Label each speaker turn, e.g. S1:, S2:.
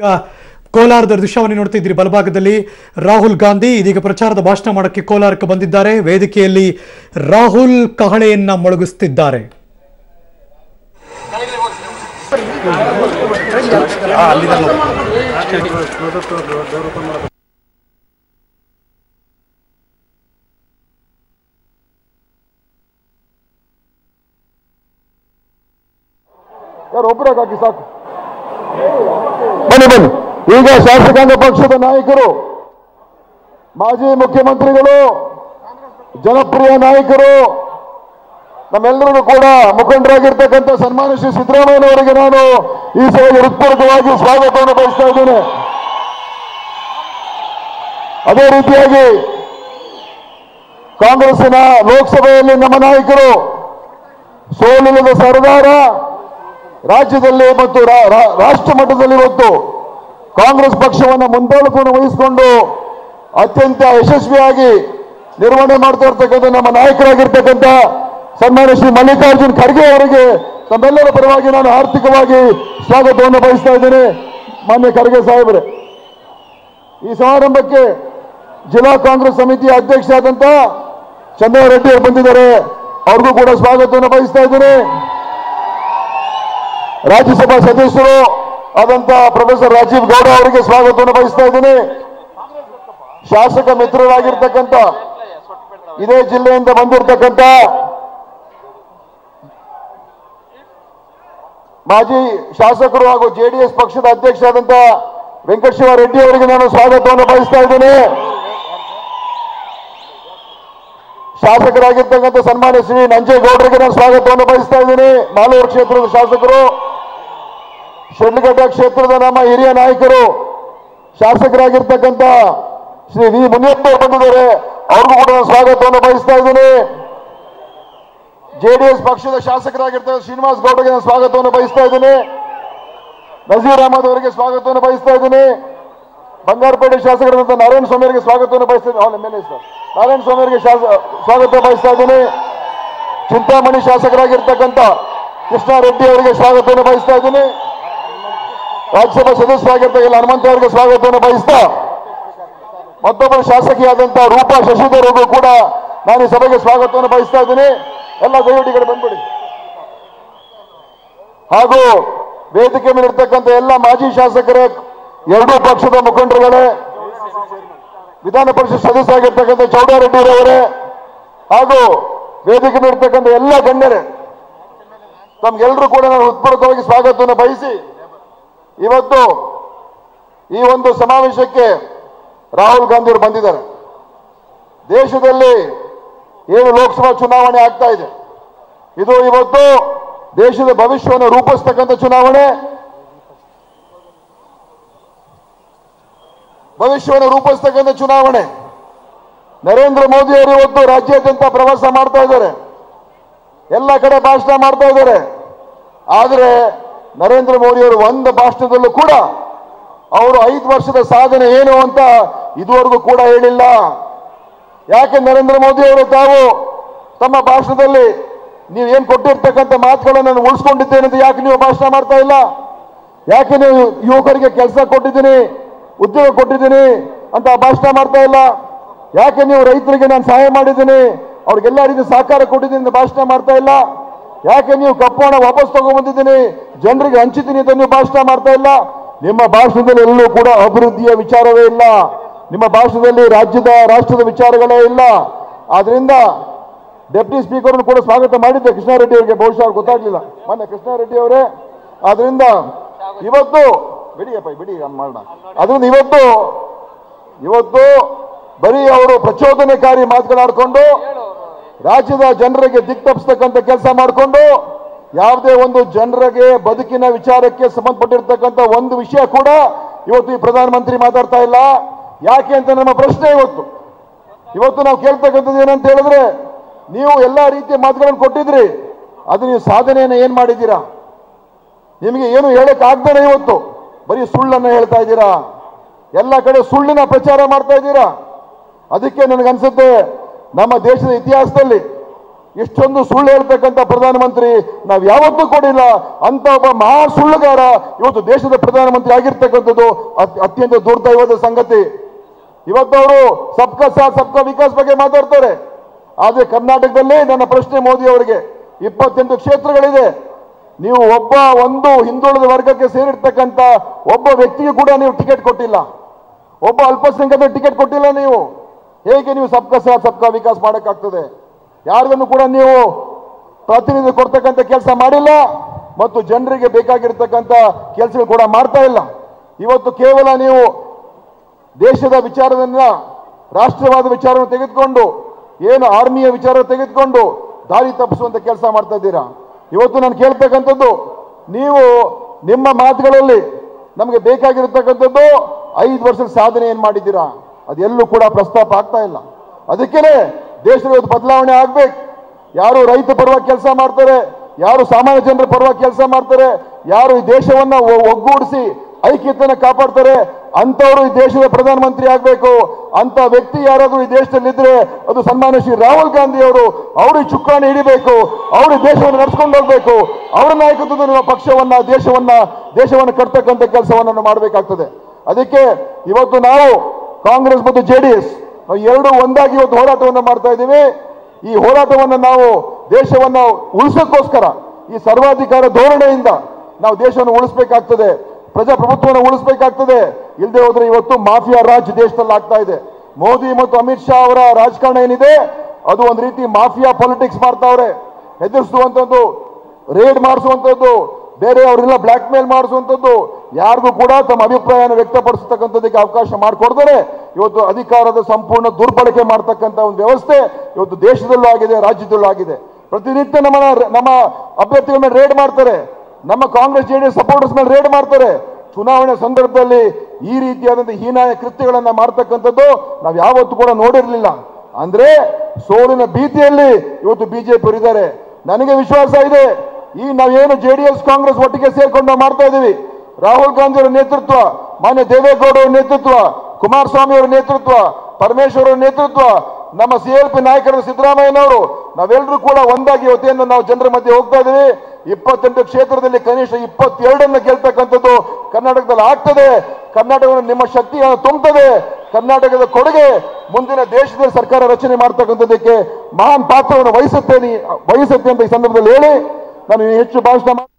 S1: ಈಗ ಕೋಲಾರದ ದೃಶ್ಯವನ್ನು ನೋಡ್ತಿದ್ರಿ ಬಲಭಾಗದಲ್ಲಿ ರಾಹುಲ್ ಗಾಂಧಿ ಇದೀಗ ಪ್ರಚಾರದ ಭಾಷಣ ಮಾಡಕ್ಕೆ ಕೋಲಾರಕ್ಕೆ ಬಂದಿದ್ದಾರೆ ವೇದಿಕೆಯಲ್ಲಿ ರಾಹುಲ್ ಕಹಳೆಯನ್ನ ಮೊಳಗಿಸ್ತಿದ್ದಾರೆ
S2: ಯಾರು ಒಬ್ಬರಾಗ ಹಾಕಿ ಸಾಕು ಬನ್ನಿ ಬನ್ನಿ ಈಗ ಶಾಸಕಾಂಗ ಪಕ್ಷದ ನಾಯಕರು ಮಾಜಿ ಮುಖ್ಯಮಂತ್ರಿಗಳು ಜನಪ್ರಿಯ ನಾಯಕರು ನಮ್ಮೆಲ್ಲರಿಗೂ ಕೂಡ ಮುಖಂಡರಾಗಿರ್ತಕ್ಕಂಥ ಸನ್ಮಾನ್ಯ ಶ್ರೀ ಸಿದ್ದರಾಮಯ್ಯನವರಿಗೆ ನಾನು ಈ ಸಭೆಗೆ ಹೃತ್ಪೂರ್ವಕವಾಗಿ ಸ್ವಾಗತವನ್ನು ಬಯಸ್ತಾ ಇದ್ದೇನೆ ಅದೇ ರೀತಿಯಾಗಿ ಕಾಂಗ್ರೆಸ್ಸಿನ ಲೋಕಸಭೆಯಲ್ಲಿ ನಮ್ಮ ನಾಯಕರು ಸೋಲಿಲ್ಲದ ಸರ್ದಾರ ರಾಜ್ಯದಲ್ಲಿ ಮತ್ತು ರಾ- ರಾ- ರಾಷ್ಟ್ರ ಮಟ್ಟದಲ್ಲಿ ಇವತ್ತು ಕಾಂಗ್ರೆಸ್ ಪಕ್ಷವನ್ನು ಮುಂದಾಳತ್ವವನ್ನು ವಹಿಸಿಕೊಂಡು ಅತ್ಯಂತ ಯಶಸ್ವಿಯಾಗಿ ನಿರ್ವಹಣೆ ಮಾಡ್ತಾ ಇರ್ತಕ್ಕಂಥ ನಮ್ಮ ನಾಯಕರಾಗಿರ್ತಕ್ಕಂಥ ಸನ್ಮಾನ್ಯ ಶ್ರೀ ಮಲ್ಲಿಕಾರ್ಜುನ್ ಖರ್ಗೆ ಅವರಿಗೆ ತಮ್ಮೆಲ್ಲರ ಪರವಾಗಿ ನಾನು ಆರ್ಥಿಕವಾಗಿ ಸ್ವಾಗತವನ್ನು ಬಯಸ್ತಾ ಇದ್ದೇನೆ ಮಾನ್ಯ ಖರ್ಗೆ ಸಾಹೇಬರೇ ಈ ಸಮಾರಂಭಕ್ಕೆ ಜಿಲ್ಲಾ ಕಾಂಗ್ರೆಸ್ ಸಮಿತಿಯ ಅಧ್ಯಕ್ಷ ಆದಂತ ಚಂದ್ರ ರೆಡ್ಡಿ ಅವರು ಬಂದಿದ್ದಾರೆ ಅವ್ರಿಗೂ ಕೂಡ ಸ್ವಾಗತವನ್ನು ಬಯಸ್ತಾ ಇದ್ದೇನೆ ರಾಜ್ಯಸಭಾ ಸದಸ್ಯರು ಆದಂತ ಪ್ರೊಫೆಸರ್ ರಾಜೀವ್ ಗೌಡ ಅವರಿಗೆ ಸ್ವಾಗತವನ್ನು ಬಯಸ್ತಾ ಇದ್ದೇನೆ ಶಾಸಕ ಮಿತ್ರರಾಗಿರ್ತಕ್ಕಂಥ ಇದೇ ಜಿಲ್ಲೆಯಿಂದ ಬಂದಿರತಕ್ಕಂಥ ಮಾಜಿ ಶಾಸಕರು ಹಾಗೂ ಜೆಡಿಎಸ್ ಪಕ್ಷದ ಅಧ್ಯಕ್ಷ ಆದಂತ ವೆಂಕಟಶಿವ ರೆಡ್ಡಿ ಅವರಿಗೆ ನಾನು ಸ್ವಾಗತವನ್ನು ಬಯಸ್ತಾ ಇದ್ದೇನೆ ಶಾಸಕರಾಗಿರ್ತಕ್ಕಂಥ ಸನ್ಮಾನ್ಯ ಶ್ರೀ ನಂಜೇಗೌಡರಿಗೆ ನಾನು ಸ್ವಾಗತವನ್ನು ಬಯಸ್ತಾ ಇದ್ದೀನಿ ಮಾಲೂರು ಕ್ಷೇತ್ರದ ಶಾಸಕರು ಶಿಡ್ಲಘಟ್ಟ ಕ್ಷೇತ್ರದ ನಮ್ಮ ಹಿರಿಯ ನಾಯಕರು ಶಾಸಕರಾಗಿರ್ತಕ್ಕಂಥ ಶ್ರೀ ವಿ ಮುನಿಯಪ್ಪ ಅವರು ಬಂದಿದ್ದಾರೆ ಅವ್ರಿಗೂ ಕೂಡ ನಾನು ಸ್ವಾಗತವನ್ನು ಬಯಸ್ತಾ ಇದ್ದೀನಿ ಜೆಡಿಎಸ್ ಪಕ್ಷದ ಶಾಸಕರಾಗಿರ್ತಕ್ಕಂಥ ಶ್ರೀನಿವಾಸ್ ಗೌಡರಿಗೆ ನಾನು ಸ್ವಾಗತವನ್ನು ಬಯಸ್ತಾ ಇದ್ದೀನಿ ನಜೀರ್ ಅಹಮದ್ ಅವರಿಗೆ ಸ್ವಾಗತವನ್ನು ಬಯಸ್ತಾ ಇದ್ದೀನಿ ಬಂಗಾರಪೇಟೆ ಶಾಸಕರಾದಂಥ ನಾರಾಯಣ ಸ್ವಾಮಿ ಅವರಿಗೆ ಸ್ವಾಗತವನ್ನು ಬಯಸ್ತಾ ಇದ್ದೀನಿ ಅವ್ರ ಮೇಲೆ ಸರ್ ನಾರಾಯಣ ಸ್ವಾಮಿ ಅವರಿಗೆ ಶಾಸ- ಸ್ವಾಗತ ಬಯಸ್ತಾ ಇದ್ದೀನಿ ಚಿಂತಾಮಣಿ ಶಾಸಕರಾಗಿರ್ತಕ್ಕಂಥ ಕೃಷ್ಣ ರೆಡ್ಡಿ ಅವರಿಗೆ ಸ್ವಾಗತವನ್ನು ಬಯಸ್ತಾ ಇದ್ದೀನಿ ರಾಜ್ಯಸಭಾ ಸದಸ್ಯರಾಗಿರ್ತಕ್ಕಂಥ ಹನುಮಂತ ಅವರಿಗೆ ಸ್ವಾಗತವನ್ನು ಬಯಸ್ತಾ ಮತ್ತೊಬ್ಬರು ಶಾಸಕಿಯಾದಂಥ ರೂಪಾ ಶಶಿಧರ್ ಅವರಿಗೂ ಕೂಡ ನಾನು ಈ ಸಭೆಗೆ ಸ್ವಾಗತವನ್ನು ಬಯಸ್ತಾ ಇದ್ದೀನಿ ಎಲ್ಲ ದಯವಿಟ್ಟು ಈ ಕಡೆ ಬಂದ್ಬಿಡಿ ಹಾಗೂ ವೇದಿಕೆ ಮೇಲೆ ಇರ್ತಕ್ಕಂಥ ಎಲ್ಲ ಮಾಜಿ ಶಾಸಕರ ಎರಡೂ ಪಕ್ಷದ ಮುಖಂಡರುಗಳೇ ವಿಧಾನ ಪರಿಷತ್ ಸದಸ್ಯರಾಗಿರ್ತಕ್ಕಂಥ ಚೌಡಾರೆಡ್ಡಿ ಅವರೇ ಹಾಗೂ ವೇದಿಕೆ ಮೇಲೆ ಇರ್ತಕ್ಕಂಥ ಎಲ್ಲ ಗಣ್ಯರೇ ತಮ್ಗೆಲ್ಲರೂ ಕೂಡ ನಾನು ಹೃತ್ಪೂರ್ವಕವಾಗಿ ಸ್ವಾಗತವನ್ನು ಬಯಸಿ ಇವತ್ತು ಈ ಒಂದು ಸಮಾವೇಶಕ್ಕೆ ರಾಹುಲ್ ಗಾಂಧಿ ಅವರು ಬಂದಿದ್ದಾರೆ ದೇಶದಲ್ಲಿ ಏನು ಲೋಕಸಭಾ ಚುನಾವಣೆ ಆಗ್ತಾ ಇದೆ ಇದು ಇವತ್ತು ದೇಶದ ಭವಿಷ್ಯವನ್ನು ರೂಪಿಸ್ತಕ್ಕಂಥ ಚುನಾವಣೆ ಭವಿಷ್ಯವನ್ನು ರೂಪಿಸ್ತಕ್ಕಂಥ ಚುನಾವಣೆ ನರೇಂದ್ರ ಮೋದಿ ಅವರು ಇವತ್ತು ರಾಜ್ಯಾದ್ಯಂತ ಪ್ರವಾಸ ಮಾಡ್ತಾ ಇದ್ದಾರೆ ಎಲ್ಲ ಕಡೆ ಭಾಷಣ ಮಾಡ್ತಾ ಇದ್ದಾರೆ ಆದರೆ ನರೇಂದ್ರ ಮೋದಿ ಅವರು ಒಂದು ಭಾಷಣದಲ್ಲೂ ಕೂಡ ಅವರು ಐದು ವರ್ಷದ ಸಾಧನೆ ಏನು ಅಂತ ಇದುವರೆಗೂ ಕೂಡ ಹೇಳಿಲ್ಲ ಯಾಕೆ ನರೇಂದ್ರ ಮೋದಿ ಅವರು ತಾವು ತಮ್ಮ ಭಾಷಣದಲ್ಲಿ ನೀವು ಏನ್ ಕೊಟ್ಟಿರ್ತಕ್ಕಂಥ ಮಾತುಗಳನ್ನು ನಾನು ಉಳಿಸ್ಕೊಂಡಿದ್ದೇನೆ ಅಂತ ಯಾಕೆ ನೀವು ಭಾಷಣ ಮಾಡ್ತಾ ಇಲ್ಲ ಯಾಕೆ ನೀವು ಯುವಕರಿಗೆ ಕೆಲಸ ಕೊಟ್ಟಿದ್ದೀನಿ ಉದ್ಯೋಗ ಕೊಟ್ಟಿದ್ದೀನಿ ಅಂತ ಭಾಷಣ ಮಾಡ್ತಾ ಇಲ್ಲ ಯಾಕೆ ನೀವು ರೈತರಿಗೆ ನಾನು ಸಹಾಯ ಮಾಡಿದ್ದೀನಿ ಅವ್ರಿಗೆಲ್ಲ ರೀತಿ ಸಹಕಾರ ಕೊಟ್ಟಿದ್ದೀನಿ ಅಂತ ಭಾಷಣ ಮಾಡ್ತಾ ಇಲ್ಲ ಯಾಕೆ ನೀವು ಕಪ್ಪು ಹಣ ವಾಪಸ್ ತಗೊಂಡ್ಬಂದಿದ್ದೀನಿ ಜನರಿಗೆ ಹಂಚಿದ್ದೀನಿ ಅಂತ ನೀವು ಭಾಷಣ ಮಾಡ್ತಾ ಇಲ್ಲ ನಿಮ್ಮ ಭಾಷಣದಲ್ಲಿ ಎಲ್ಲೂ ಕೂಡ ಅಭಿವೃದ್ಧಿಯ ವಿಚಾರವೇ ಇಲ್ಲ ನಿಮ್ಮ ಭಾಷಣದಲ್ಲಿ ರಾಜ್ಯದ ರಾಷ್ಟ್ರದ ವಿಚಾರಗಳೇ ಇಲ್ಲ ಆದ್ರಿಂದ ಡೆಪ್ಟಿ ಸ್ಪೀಕರ್ ಕೂಡ ಸ್ವಾಗತ ಮಾಡಿದ್ದೆ ಕೃಷ್ಣಾರೆಡ್ಡಿ ಅವರಿಗೆ ಬಹುಶಃ ಅವ್ರಿಗೆ ಗೊತ್ತಾಗ್ಲಿಲ್ಲ ಮೊನ್ನೆ ಕೃಷ್ಣಾರೆಡ್ಡಿ ಅವರೇ ಆದ್ರಿಂದ ಇವತ್ತು ಬಿಡಿಯಪ್ಪ ಬಿಡಿ ನಾನು ಮಾಡೋಣ ಅದರಿಂದ ಇವತ್ತು ಇವತ್ತು ಬರೀ ಅವರು ಪ್ರಚೋದನಕಾರಿ ಮಾತುಗಳಾಡ್ಕೊಂಡು ರಾಜ್ಯದ ಜನರಿಗೆ ದಿಕ್ ತಪ್ಪಿಸ್ತಕ್ಕಂಥ ಕೆಲಸ ಮಾಡಿಕೊಂಡು ಯಾವುದೇ ಒಂದು ಜನರಿಗೆ ಬದುಕಿನ ವಿಚಾರಕ್ಕೆ ಸಂಬಂಧಪಟ್ಟಿರ್ತಕ್ಕಂಥ ಒಂದು ವಿಷಯ ಕೂಡ ಇವತ್ತು ಈ ಪ್ರಧಾನಮಂತ್ರಿ ಮಾತಾಡ್ತಾ ಇಲ್ಲ ಯಾಕೆ ಅಂತ ನಮ್ಮ ಪ್ರಶ್ನೆ ಇವತ್ತು ಇವತ್ತು ನಾವು ಕೇಳ್ತಕ್ಕಂಥದ್ದು ಏನಂತ ಹೇಳಿದ್ರೆ ನೀವು ಎಲ್ಲಾ ರೀತಿಯ ಮಾತುಗಳನ್ನು ಕೊಟ್ಟಿದ್ರಿ ಅದು ನೀವು ಸಾಧನೆಯನ್ನು ಏನ್ ಮಾಡಿದ್ದೀರಾ ನಿಮಗೆ ಏನು ಹೇಳಕ್ ಆಗ್ದೇನೆ ಇವತ್ತು ಬರೀ ಸುಳ್ಳನ್ನ ಹೇಳ್ತಾ ಇದ್ದೀರಾ ಎಲ್ಲ ಕಡೆ ಸುಳ್ಳಿನ ಪ್ರಚಾರ ಮಾಡ್ತಾ ಇದ್ದೀರಾ ಅದಕ್ಕೆ ನನಗನ್ಸುತ್ತೆ ನಮ್ಮ ದೇಶದ ಇತಿಹಾಸದಲ್ಲಿ ಇಷ್ಟೊಂದು ಸುಳ್ಳು ಹೇಳ್ತಕ್ಕಂಥ ಪ್ರಧಾನಮಂತ್ರಿ ನಾವು ಯಾವತ್ತೂ ಕೊಡಿಲ್ಲ ಅಂತ ಒಬ್ಬ ಮಹಾ ಸುಳ್ಳುಗಾರ ಇವತ್ತು ದೇಶದ ಪ್ರಧಾನಮಂತ್ರಿ ಆಗಿರ್ತಕ್ಕಂಥದ್ದು ಅತ್- ಅತ್ಯಂತ ದುರ್ದೈವದ ಸಂಗತಿ ಇವತ್ತು ಅವರು ಸಬ್ಕಾ ಸಾಥ್ ಸಬ್ಕಾ ವಿಕಾಸ್ ಬಗ್ಗೆ ಮಾತಾಡ್ತಾರೆ ಆದ್ರೆ ಕರ್ನಾಟಕದಲ್ಲಿ ನನ್ನ ಪ್ರಶ್ನೆ ಮೋದಿ ಅವರಿಗೆ ಇಪ್ಪತ್ತೆಂಟು ಕ್ಷೇತ್ರಗಳಿದೆ ನೀವು ಒಬ್ಬ ಒಂದು ಹಿಂದುಳಿದ ವರ್ಗಕ್ಕೆ ಸೇರಿರ್ತಕ್ಕಂಥ ಒಬ್ಬ ವ್ಯಕ್ತಿಗೆ ಕೂಡ ನೀವು ಟಿಕೆಟ್ ಕೊಟ್ಟಿಲ್ಲ ಒಬ್ಬ ಅಲ್ಪಸಂಖ್ಯಾತ ಟಿಕೆಟ್ ಕೊಟ್ಟಿಲ್ಲ ನೀವು ಹೇಗೆ ನೀವು ಸಬ್ಕಾ ಸಾಥ್ ಸಬ್ಕಾ ವಿಕಾಸ್ ಮಾಡಕ್ಕಾಗ್ತದೆ ಯಾರಿಗನ್ನು ಕೂಡ ನೀವು ಪ್ರಾತಿನಿಧ್ಯ ಕೊಡ್ತಕ್ಕಂಥ ಕೆಲಸ ಮಾಡಿಲ್ಲ ಮತ್ತು ಜನರಿಗೆ ಬೇಕಾಗಿರ್ತಕ್ಕಂಥ ಕೆಲಸಗಳು ಕೂಡ ಮಾಡ್ತಾ ಇಲ್ಲ ಇವತ್ತು ಕೇವಲ ನೀವು ದೇಶದ ವಿಚಾರವನ್ನ ರಾಷ್ಟ್ರವಾದ ವಿಚಾರವನ್ನು ತೆಗೆದುಕೊಂಡು ಏನು ಆರ್ಮಿಯ ವಿಚಾರ ತೆಗೆದುಕೊಂಡು ದಾರಿ ತಪ್ಪಿಸುವಂತ ಕೆಲಸ ಮಾಡ್ತಾ ಇದ್ದೀರಾ ಇವತ್ತು ನಾನು ಕೇಳ್ತಕ್ಕಂಥದ್ದು ನೀವು ನಿಮ್ಮ ಮಾತುಗಳಲ್ಲಿ ನಮಗೆ ಬೇಕಾಗಿರತಕ್ಕಂಥದ್ದು ಐದು ವರ್ಷದ ಸಾಧನೆ ಏನ್ ಮಾಡಿದ್ದೀರಾ ಅದೆಲ್ಲೂ ಕೂಡ ಪ್ರಸ್ತಾಪ ಆಗ್ತಾ ಇಲ್ಲ ಅದಕ್ಕೇನೆ ದೇಶದ ಇವತ್ತು ಬದಲಾವಣೆ ಆಗ್ಬೇಕು ಯಾರು ರೈತ ಪರವಾಗಿ ಕೆಲಸ ಮಾಡ್ತಾರೆ ಯಾರು ಸಾಮಾನ್ಯ ಜನರ ಪರವಾಗಿ ಕೆಲಸ ಮಾಡ್ತಾರೆ ಯಾರು ಈ ದೇಶವನ್ನ ಒ- ಒಗ್ಗೂಡಿಸಿ ಐಕ್ಯತೆಯನ್ನು ಕಾಪಾಡ್ತಾರೆ ಅಂತವರು ಈ ದೇಶದ ಪ್ರಧಾನಮಂತ್ರಿ ಆಗಬೇಕು ಅಂತ ವ್ಯಕ್ತಿ ಯಾರಾದ್ರೂ ಈ ದೇಶದಲ್ಲಿ ಇದ್ರೆ ಅದು ಸನ್ಮಾನ್ಯ ಶ್ರೀ ರಾಹುಲ್ ಗಾಂಧಿ ಅವರು ಅವರು ಈ ಚುಕ್ಕಾಣಿ ಹಿಡಿಬೇಕು ಅವರು ಈ ದೇಶವನ್ನು ನಡ್ಸ್ಕೊಂಡು ಹೋಗ್ಬೇಕು ಅವರ ನಾಯಕತ್ವದ ನಮ್ಮ ಪಕ್ಷವನ್ನ ದೇಶವನ್ನ ದೇಶವನ್ನು ಕಟ್ತಕ್ಕಂಥ ಕೆಲಸವನ್ನು ಮಾಡಬೇಕಾಗ್ತದೆ ಅದಕ್ಕೆ ಇವತ್ತು ನಾವು ಕಾಂಗ್ರೆಸ್ ಮತ್ತು ಜೆಡಿಎಸ್ ಎರಡು ಒಂದಾಗಿ ಇವತ್ತು ಹೋರಾಟವನ್ನು ಮಾಡ್ತಾ ಇದ್ದೀವಿ ಈ ಹೋರಾಟವನ್ನು ನಾವು ದೇಶವನ್ನ ಉಳಿಸೋಕ್ಕೋಸ್ಕರ ಈ ಸರ್ವಾಧಿಕಾರ ಧೋರಣೆಯಿಂದ ನಾವು ದೇಶವನ್ನು ಉಳಿಸಬೇಕಾಗ್ತದೆ ಪ್ರಜಾಪ್ರಭುತ್ವವನ್ನು ಉಳಿಸಬೇಕಾಗ್ತದೆ ಇಲ್ಲದೆ ಹೋದ್ರೆ ಇವತ್ತು ಮಾಫಿಯಾ ರಾಜ್ ದೇಶದಲ್ಲಿ ಆಗ್ತಾ ಇದೆ ಮೋದಿ ಮತ್ತು ಅಮಿತ್ ಶಾ ಅವರ ರಾಜಕಾರಣ ಏನಿದೆ ಅದು ಒಂದು ರೀತಿ ಮಾಫಿಯಾ ಪಾಲಿಟಿಕ್ಸ್ ಮಾಡ್ತಾವ್ರೆ ಹೆದರಿಸುವಂಥದ್ದು ರೇಡ್ ಮಾಡಿಸುವಂಥದ್ದು ಬೇರೆ ಅವರೆಲ್ಲ ಬ್ಲಾಕ್ ಮೇಲ್ ಮಾಡಿಸುವಂಥದ್ದು ಯಾರಿಗೂ ಕೂಡ ತಮ್ಮ ಅಭಿಪ್ರಾಯನ ವ್ಯಕ್ತಪಡಿಸತಕ್ಕಂಥದ್ದಕ್ಕೆ ಅವಕಾಶ ಮಾಡಿಕೊಡ್ತಾರೆ ಇವತ್ತು ಅಧಿಕಾರದ ಸಂಪೂರ್ಣ ದುರ್ಬಳಕೆ ಮಾಡ್ತಕ್ಕಂಥ ಒಂದು ವ್ಯವಸ್ಥೆ ಇವತ್ತು ದೇಶದಲ್ಲೂ ಆಗಿದೆ ರಾಜ್ಯದಲ್ಲೂ ಆಗಿದೆ ಪ್ರತಿನಿತ್ಯ ನಮ್ಮನ್ನ ನಮ್ಮ ಅಭ್ಯರ್ಥಿಗಳ ಮೇಲೆ ರೇಡ್ ಮಾಡ್ತಾರೆ ನಮ್ಮ ಕಾಂಗ್ರೆಸ್ ಜೆಡಿಎಸ್ ಸಪೋರ್ಟರ್ಸ್ ಮೇಲೆ ರೇಡ್ ಮಾಡ್ತಾರೆ ಚುನಾವಣೆ ಸಂದರ್ಭದಲ್ಲಿ ಈ ರೀತಿಯಾದಂತಹ ಹೀನಾಯ ಕೃತ್ಯಗಳನ್ನ ಮಾಡ್ತಕ್ಕಂಥದ್ದು ನಾವು ಯಾವತ್ತೂ ಕೂಡ ನೋಡಿರಲಿಲ್ಲ ಅಂದ್ರೆ ಸೋಲಿನ ಭೀತಿಯಲ್ಲಿ ಇವತ್ತು ಬಿಜೆಪಿ ಇದ್ದಾರೆ ನನಗೆ ವಿಶ್ವಾಸ ಇದೆ ಈ ನಾವೇನು ಜೆಡಿಎಸ್ ಕಾಂಗ್ರೆಸ್ ಒಟ್ಟಿಗೆ ಸೇರ್ಕೊಂಡು ನಾವು ಮಾಡ್ತಾ ಇದ್ದೀವಿ ರಾಹುಲ್ ಗಾಂಧಿ ಅವರ ನೇತೃತ್ವ ಮಾನ್ಯ ದೇವೇಗೌಡ ಅವರ ನೇತೃತ್ವ ಕುಮಾರಸ್ವಾಮಿ ಅವರ ನೇತೃತ್ವ ಪರಮೇಶ್ವರ್ ಅವರ ನೇತೃತ್ವ ನಮ್ಮ ಸಿ ಎಲ್ ಪಿ ನಾಯಕರು ಸಿದ್ದರಾಮಯ್ಯನವರು ನಾವೆಲ್ಲರೂ ಕೂಡ ಒಂದಾಗಿ ಇವತ್ತಿನ ನಾವು ಜನರ ಮಧ್ಯೆ ಹೋಗ್ತಾ ಇದ್ದೀವಿ ಇಪ್ಪತ್ತೆಂಟು ಕ್ಷೇತ್ರದಲ್ಲಿ ಕನಿಷ್ಠ ಇಪ್ಪತ್ತೆರಡನ್ನ ಗೆಲ್ತಕ್ಕಂಥದ್ದು ಕರ್ನಾಟಕದಲ್ಲಿ ಆಗ್ತದೆ ಕರ್ನಾಟಕವನ್ನು ನಿಮ್ಮ ಶಕ್ತಿಯನ್ನು ತುಂಬುತ್ತದೆ ಕರ್ನಾಟಕದ ಕೊಡುಗೆ ಮುಂದಿನ ದೇಶದಲ್ಲಿ ಸರ್ಕಾರ ರಚನೆ ಮಾಡ್ತಕ್ಕಂಥದ್ದಕ್ಕೆ ಮಹಾನ್ ಪಾತ್ರವನ್ನು ವಹಿಸುತ್ತೇನೆ ವಹಿಸುತ್ತೆ ಅಂತ ಈ ಸಂದರ್ಭದಲ್ಲಿ ಹೇಳಿ ನಾನು ಹೆಚ್ಚು ಭಾಷಣ ಮಾಡಿ